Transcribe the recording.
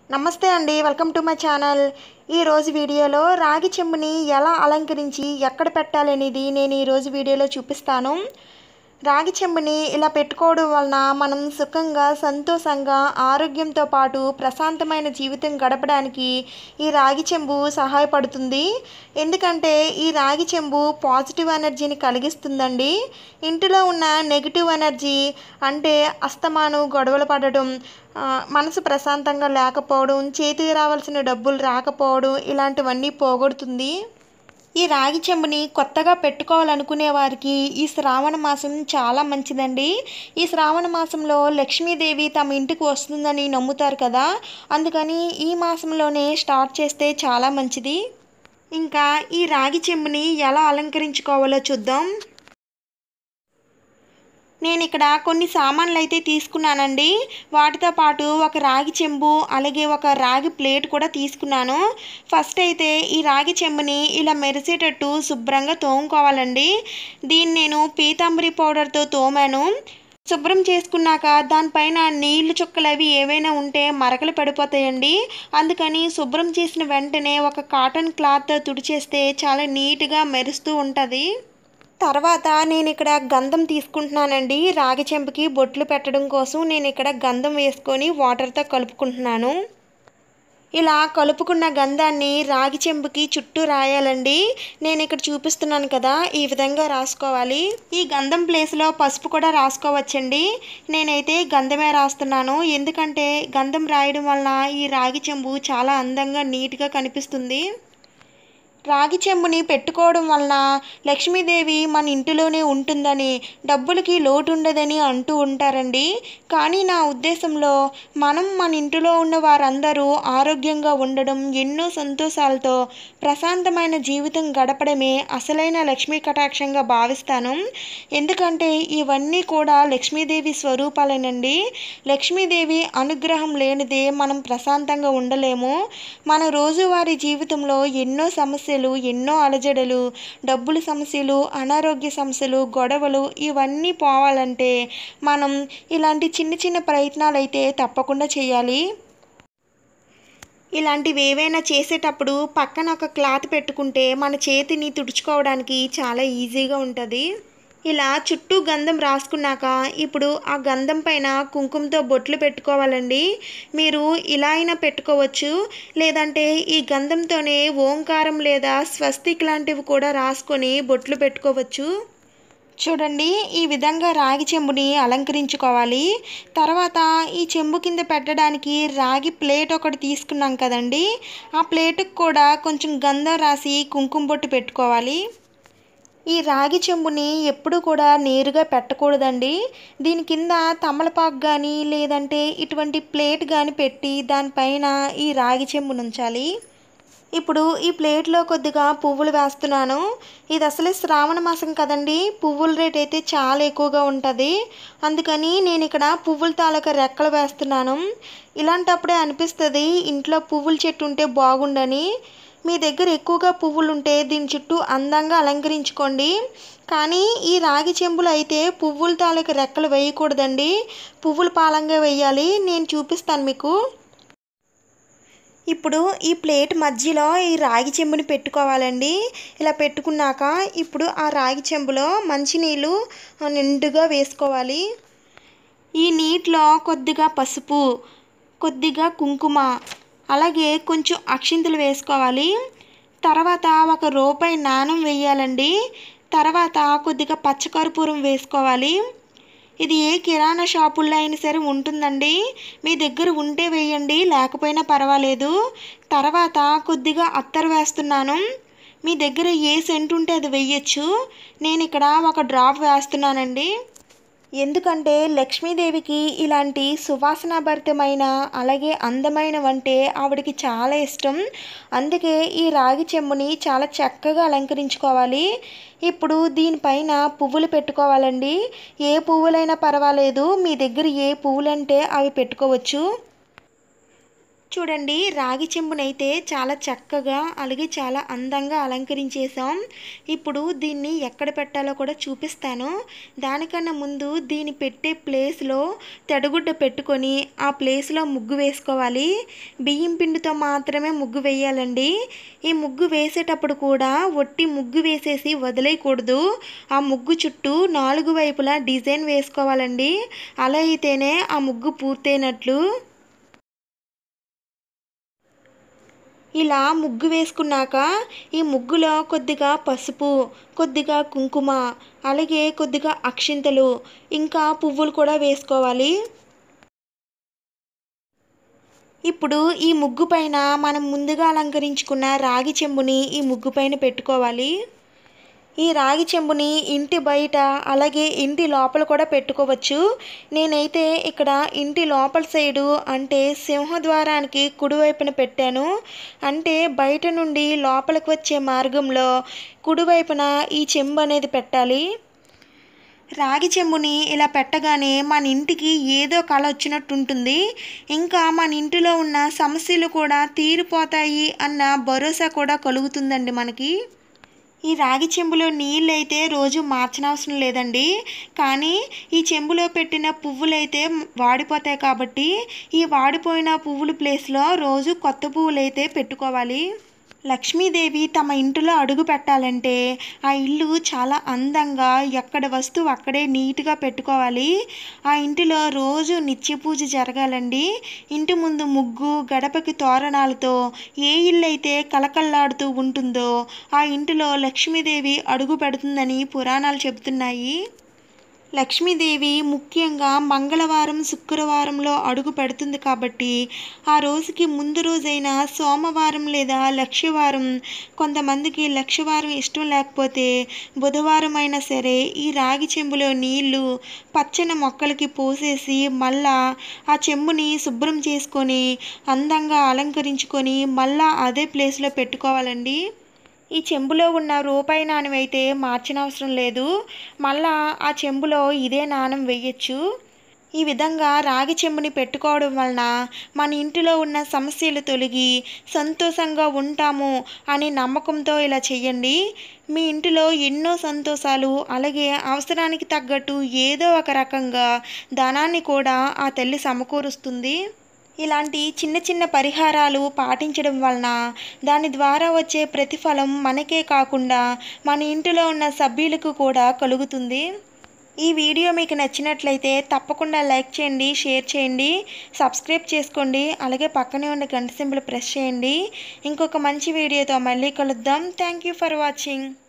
నమస్తే అండి welcome to my channel ఈరోజు వీడియోలో రాగి చెంబుని ఎలా అలంకరించి ఎక్కడ పెట్టాలనేది నేను ఈరోజు వీడియోలో చూపిస్తాను రాగి చెంబుని ఇలా పెట్టుకోవడం వలన మనం సుఖంగా సంతోషంగా ఆరోగ్యంతో పాటు ప్రశాంతమైన జీవితం గడపడానికి ఈ రాగి చెంబు సహాయపడుతుంది ఎందుకంటే ఈ రాగి చెంబు పాజిటివ్ ఎనర్జీని కలిగిస్తుందండి ఇంటిలో ఉన్న నెగిటివ్ ఎనర్జీ అంటే అస్తమాను గొడవలు పడడం ఆ, మనసు ప్రశాంతంగా లేకపోవడం చేతికి రావాల్సిన డబ్బులు రాకపోవడం ఇలాంటివన్నీ పోగొడుతుంది ఈ రాగి చెంబుని కొత్తగా పెట్టుకోవాలనుకునే వారికి ఈ శ్రావణ మాసం చాలా మంచిదండి ఈ శ్రావణ మాసంలో లక్ష్మీదేవి తమ ఇంటికి వస్తుందని నమ్ముతారు కదా అందుకని ఈ మాసంలోనే స్టార్ట్ చేస్తే చాలా మంచిది ఇంకా ఈ రాగి చెంబుని ఎలా అలంకరించుకోవాలో చూద్దాం నేను ఇక్కడ కొన్ని సామాన్లు అయితే తీసుకున్నానండి వాటితో పాటు ఒక రాగి చెంబు అలాగే ఒక రాగి ప్లేట్ కూడా తీసుకున్నాను ఫస్ట్ అయితే ఈ రాగి చెంబుని ఇలా మెరిసేటట్టు శుభ్రంగా తోముకోవాలండి దీన్ని నేను పీతాంబరి పౌడర్తో తోమాను శుభ్రం చేసుకున్నాక దానిపైన నీళ్లు చుక్కలు అవి ఏవైనా ఉంటే మరకలు పడిపోతాయండి అందుకని శుభ్రం చేసిన వెంటనే ఒక కాటన్ క్లాత్ తుడిచేస్తే చాలా నీట్గా మెరుస్తూ ఉంటుంది తర్వాత నేను ఇక్కడ గంధం తీసుకుంటున్నానండి రాగి చెంపుకి బొట్లు పెట్టడం కోసం నేను ఇక్కడ గంధం వేసుకొని వాటర్తో కలుపుకుంటున్నాను ఇలా కలుపుకున్న గంధాన్ని రాగి చెంబుకి చుట్టూ రాయాలండి నేను ఇక్కడ చూపిస్తున్నాను కదా ఈ విధంగా రాసుకోవాలి ఈ గంధం ప్లేస్లో పసుపు కూడా రాసుకోవచ్చండి నేనైతే గంధమే రాస్తున్నాను ఎందుకంటే గంధం రాయడం వలన ఈ రాగి చెంబు చాలా అందంగా నీట్గా కనిపిస్తుంది రాగి చెంబుని పెట్టుకోవడం వలన లక్ష్మీదేవి మన ఇంటిలోనే ఉంటుందని డబ్బులకి లోటు ఉండదని అంటూ ఉంటారండి కానీ నా ఉద్దేశంలో మనం మన ఇంటిలో ఉన్న వారందరూ ఆరోగ్యంగా ఉండడం ఎన్నో సంతోషాలతో ప్రశాంతమైన జీవితం గడపడమే అసలైన లక్ష్మీ కటాక్షంగా భావిస్తాను ఎందుకంటే ఇవన్నీ కూడా లక్ష్మీదేవి స్వరూపాలేనండి లక్ష్మీదేవి అనుగ్రహం లేనిదే మనం ప్రశాంతంగా ఉండలేము మన రోజువారీ జీవితంలో ఎన్నో సమస్యలు ఎన్నో అలజడలు డబ్బుల సమస్యలు అనారోగ్య సమస్యలు గొడవలు ఇవన్నీ పోవాలంటే మనం ఇలాంటి చిన్న చిన్న ప్రయత్నాలు అయితే తప్పకుండా చేయాలి ఇలాంటివి ఏవైనా చేసేటప్పుడు పక్కన ఒక క్లాత్ పెట్టుకుంటే మన చేతిని తుడుచుకోవడానికి చాలా ఈజీగా ఉంటుంది ఇలా చుట్టూ గంధం రాసుకున్నాక ఇప్పుడు ఆ గంధం పైన కుంకుమతో బొట్లు పెట్టుకోవాలండి మీరు ఇలా అయినా పెట్టుకోవచ్చు లేదంటే ఈ గంధంతోనే ఓంకారం లేదా స్వస్తిక్ లాంటివి కూడా రాసుకొని బొట్లు పెట్టుకోవచ్చు చూడండి ఈ విధంగా రాగి చెంబుని అలంకరించుకోవాలి తర్వాత ఈ చెంబు కింద పెట్టడానికి రాగి ప్లేట్ ఒకటి తీసుకున్నాం కదండి ఆ ప్లేటుకు కూడా కొంచెం గంధం రాసి కుంకుమ బొట్టు పెట్టుకోవాలి ఈ రాగి చెంబుని ఎప్పుడు కూడా నేరుగా పెట్టకూడదండి దీని కింద తమలపాకు కానీ లేదంటే ఇటువంటి ప్లేట్ కానీ పెట్టి దానిపైన ఈ రాగి చెంబును ఉంచాలి ఇప్పుడు ఈ ప్లేట్లో కొద్దిగా పువ్వులు వేస్తున్నాను ఇది అసలే శ్రావణ మాసం కదండి పువ్వుల రేట్ అయితే చాలా ఎక్కువగా ఉంటుంది అందుకని నేను ఇక్కడ పువ్వుల తాలూకా రెక్కలు వేస్తున్నాను ఇలాంటప్పుడే అనిపిస్తుంది ఇంట్లో పువ్వుల చెట్టు ఉంటే బాగుండని మీ దగ్గర ఎక్కువగా పువ్వులు ఉంటే దీని చుట్టూ అందంగా అలంకరించుకోండి కానీ ఈ రాగి చెంబులు అయితే పువ్వుల తాలూకా రెక్కలు వేయకూడదండి పువ్వులు పాలంగా వేయాలి నేను చూపిస్తాను మీకు ఇప్పుడు ఈ ప్లేట్ మధ్యలో ఈ రాగి చెంబుని పెట్టుకోవాలండి ఇలా పెట్టుకున్నాక ఇప్పుడు ఆ రాగి చెంబులో మంచినీళ్ళు నిండుగా వేసుకోవాలి ఈ నీటిలో కొద్దిగా పసుపు కొద్దిగా కుంకుమ అలాగే కొంచెం అక్షింతలు వేసుకోవాలి తర్వాత ఒక రూపాయి నాణం వేయాలండి తర్వాత కొద్దిగా పచ్చకర్పూరం వేసుకోవాలి ఇది ఏ కిరాణా షాపుల్లో అయినా సరే ఉంటుందండి మీ దగ్గర ఉంటే వేయండి లేకపోయినా పర్వాలేదు తర్వాత కొద్దిగా అత్తరు వేస్తున్నాను మీ దగ్గర ఏ సెంట్ ఉంటే అది వేయచ్చు నేను ఇక్కడ ఒక డ్రాప్ వేస్తున్నానండి ఎందుకంటే లక్ష్మీదేవికి ఇలాంటి సువాసనాభరితమైన అలాగే అందమైనవంటే ఆవిడకి చాలా ఇష్టం అందుకే ఈ రాగి చెంబుని చాలా చక్కగా అలంకరించుకోవాలి ఇప్పుడు దీనిపైన పువ్వులు పెట్టుకోవాలండి ఏ పువ్వులైనా పర్వాలేదు మీ దగ్గర ఏ పువ్వులంటే అవి పెట్టుకోవచ్చు చూడండి రాగి చెంబునైతే చాలా చక్కగా అలాగే చాలా అందంగా అలంకరించేసాం ఇప్పుడు దీన్ని ఎక్కడ పెట్టాలో కూడా చూపిస్తాను దానికన్నా ముందు దీన్ని పెట్టే ప్లేస్లో తెడగుడ్డ పెట్టుకొని ఆ ప్లేస్లో ముగ్గు వేసుకోవాలి బియ్యం పిండితో మాత్రమే ముగ్గు వేయాలండి ఈ ముగ్గు వేసేటప్పుడు కూడా ఒట్టి ముగ్గు వేసేసి వదిలేయకూడదు ఆ ముగ్గు చుట్టూ నాలుగు వైపులా డిజైన్ వేసుకోవాలండి అలా అయితేనే ఆ ముగ్గు పూర్తయినట్లు ఇలా ముగ్గు వేసుకున్నాక ఈ ముగ్గులో కొద్దిగా పసుపు కొద్దిగా కుంకుమ అలాగే కొద్దిగా అక్షింతలు ఇంకా పువ్వులు కూడా వేసుకోవాలి ఇప్పుడు ఈ ముగ్గు పైన మనం ముందుగా అలంకరించుకున్న రాగి చెంబుని ఈ ముగ్గు పైన పెట్టుకోవాలి ఈ రాగి చెంబుని ఇంటి బయట అలాగే ఇంటి లోపల కూడా పెట్టుకోవచ్చు నేనైతే ఇక్కడ ఇంటి లోపల సైడు అంటే సింహద్వారానికి కుడివైపున పెట్టాను అంటే బయట నుండి లోపలికి వచ్చే మార్గంలో కుడివైపున ఈ చెంబు అనేది పెట్టాలి రాగి చెంబుని ఇలా పెట్టగానే మన ఇంటికి ఏదో కళ వచ్చినట్టు ఉంటుంది ఇంకా మన ఇంటిలో ఉన్న సమస్యలు కూడా తీరిపోతాయి అన్న భరోసా కూడా కలుగుతుందండి మనకి ఈ రాగి చెంబులో నీళ్ళు అయితే రోజు మార్చనవసరం లేదండి కానీ ఈ చెంబులో పెట్టిన పువ్వులు అయితే వాడిపోతాయి కాబట్టి ఈ వాడిపోయిన పువ్వుల ప్లేస్లో రోజు కొత్త పువ్వులు అయితే పెట్టుకోవాలి లక్ష్మీదేవి తమ ఇంటిలో అడుగు పెట్టాలంటే ఆ ఇల్లు చాలా అందంగా ఎక్కడ వస్తువు అక్కడే నీట్గా పెట్టుకోవాలి ఆ ఇంటిలో రోజు నిత్య పూజ జరగాలండి ఇంటి ముందు ముగ్గు గడపకి తోరణాలతో ఏ ఇల్లు అయితే కలకల్లాడుతూ ఉంటుందో ఆ ఇంటిలో లక్ష్మీదేవి అడుగు పెడుతుందని పురాణాలు చెబుతున్నాయి లక్ష్మీదేవి ముఖ్యంగా మంగళవారం శుక్రవారంలో అడుగు పెడుతుంది కాబట్టి ఆ రోజుకి ముందు రోజైన సోమవారం లేదా లక్షవారం కొంతమందికి లక్షవారం ఇష్టం లేకపోతే బుధవారం అయినా సరే ఈ రాగి చెంబులో నీళ్లు పచ్చని మొక్కలకి పోసేసి మళ్ళా ఆ చెంబుని శుభ్రం చేసుకొని అందంగా అలంకరించుకొని మళ్ళా అదే ప్లేస్లో పెట్టుకోవాలండి ఈ చెంబులో ఉన్న రూపాయి నాణెం అయితే మార్చనవసరం లేదు మళ్ళా ఆ చెంబులో ఇదే నాణెం వేయచ్చు ఈ విధంగా రాగి చెంబుని పెట్టుకోవడం వలన మన ఇంటిలో ఉన్న సమస్యలు తొలగి సంతోషంగా ఉంటాము అనే నమ్మకంతో ఇలా చేయండి మీ ఇంటిలో ఎన్నో సంతోషాలు అలాగే అవసరానికి తగ్గట్టు ఏదో ఒక రకంగా ధనాన్ని కూడా ఆ తల్లి సమకూరుస్తుంది ఇలాంటి చిన్న చిన్న పరిహారాలు పాటించడం వలన దాని ద్వారా వచ్చే ప్రతిఫలం మనకే కాకుండా మన ఇంటిలో ఉన్న సభ్యులకు కూడా కలుగుతుంది ఈ వీడియో మీకు నచ్చినట్లయితే తప్పకుండా లైక్ చేయండి షేర్ చేయండి సబ్స్క్రైబ్ చేసుకోండి అలాగే పక్కనే ఉన్న గంట సింబల్ ప్రెస్ చేయండి ఇంకొక మంచి వీడియోతో మళ్ళీ కలుద్దాం థ్యాంక్ యూ ఫర్ వాచింగ్